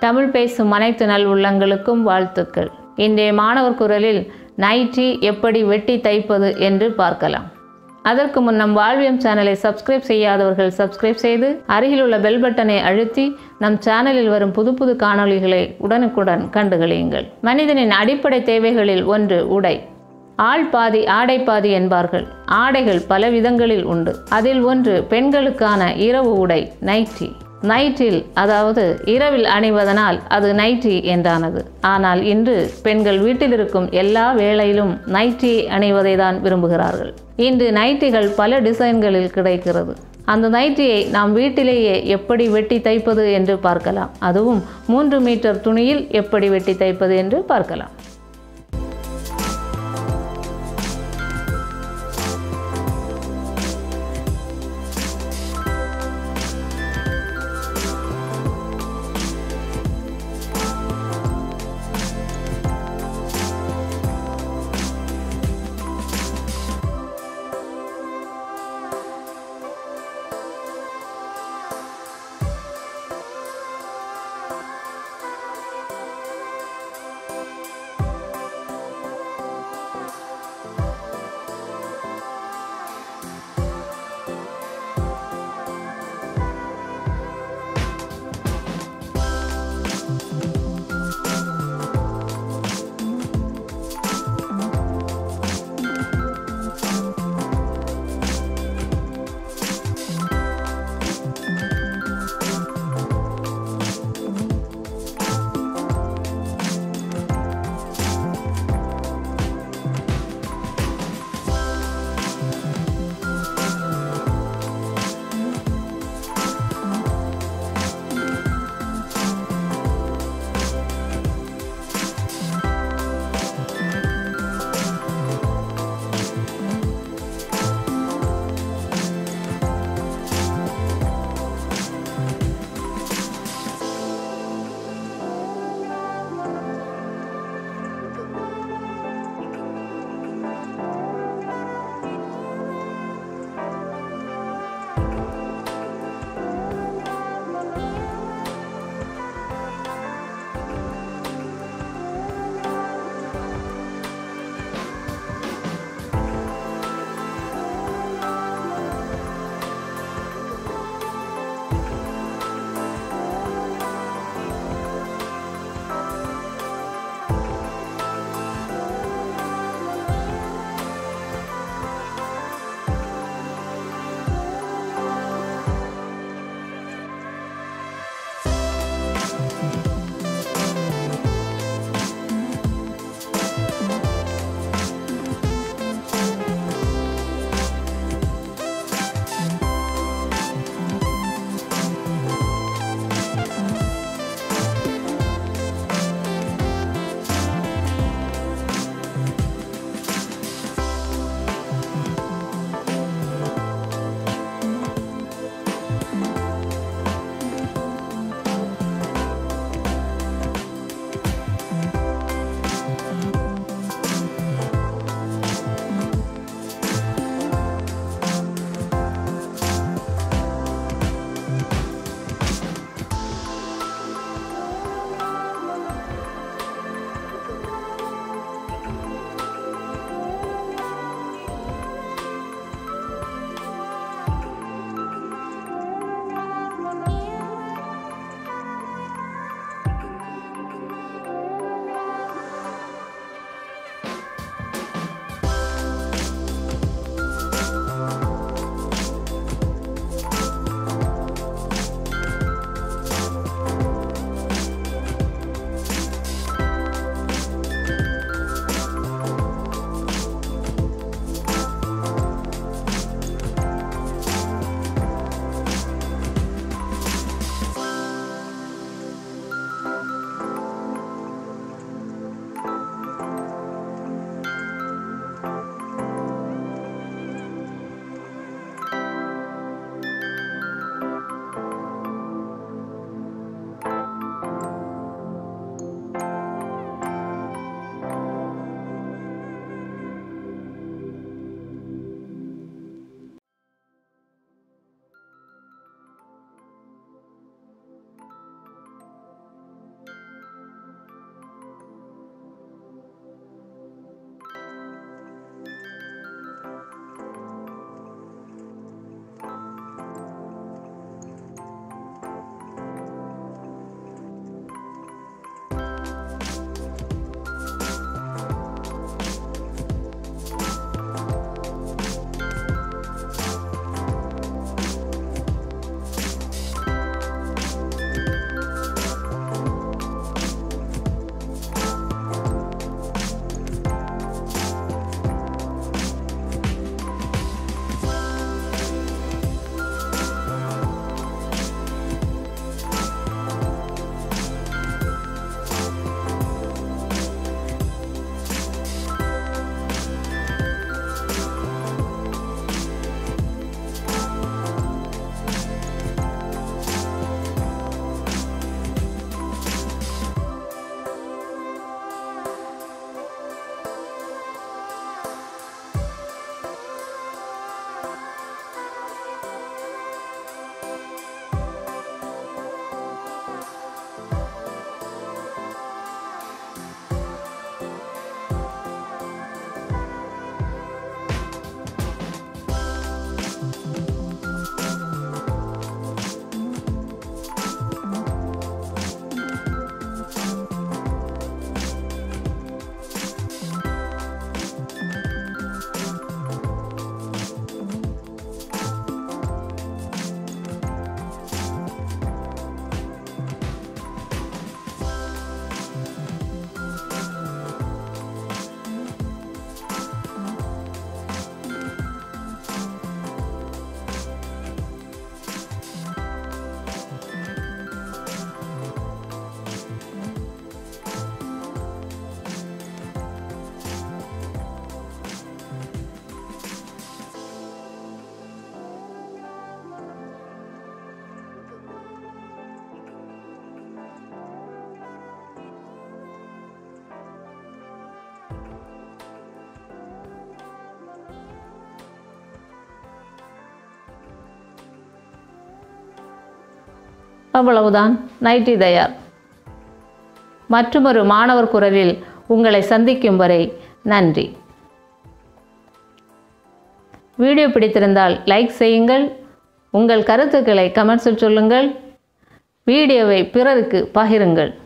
தமிழ் பேசும் அனைத்து நல் உள்ளங்களுக்கும் வாழ்த்துக்கள் இன்றைய மாணவர் குரலில் நைட்டி எப்படி வெட்டி தைப்பது என்று பார்க்கலாம் அதற்கு முன் நம் வாழ்வியம் சேனலை சப்ஸ்கிரைப் செய்யாதவர்கள் சப்ஸ்கிரைப் செய்து அருகில் உள்ள பெல் பட்டனை அழுத்தி நம் சேனலில் வரும் புது புது காணொளிகளை உடனுக்குடன் கண்டுகளியுங்கள் மனிதனின் அடிப்படை தேவைகளில் ஒன்று உடை ஆள் பாதி ஆடை பாதி என்பார்கள் ஆடைகள் பல விதங்களில் உண்டு அதில் ஒன்று பெண்களுக்கான இரவு உடை நைட்டி நைட்டில் அதாவது இரவில் அணிவதனால் அது நைட்டி என்றானது ஆனால் இன்று பெண்கள் வீட்டில் இருக்கும் எல்லா வேளையிலும் நைட்டி அணிவதை தான் விரும்புகிறார்கள் இன்று நைட்டிகள் பல டிசைன்களில் கிடைக்கிறது அந்த நைட்டியை நாம் வீட்டிலேயே எப்படி வெட்டி தைப்பது என்று பார்க்கலாம் அதுவும் மூன்று மீட்டர் துணியில் எப்படி வெட்டி தைப்பது என்று பார்க்கலாம் அவ்வளவுதான் நைட்டி தயார் மற்றுமொரு மாணவர் குரலில் உங்களை சந்திக்கும் வரை நன்றி வீடியோ பிடித்திருந்தால் லைக் செய்யுங்கள் உங்கள் கருத்துக்களை கமெண்ட்ஸில் சொல்லுங்கள் வீடியோவை பிறருக்கு பகிருங்கள்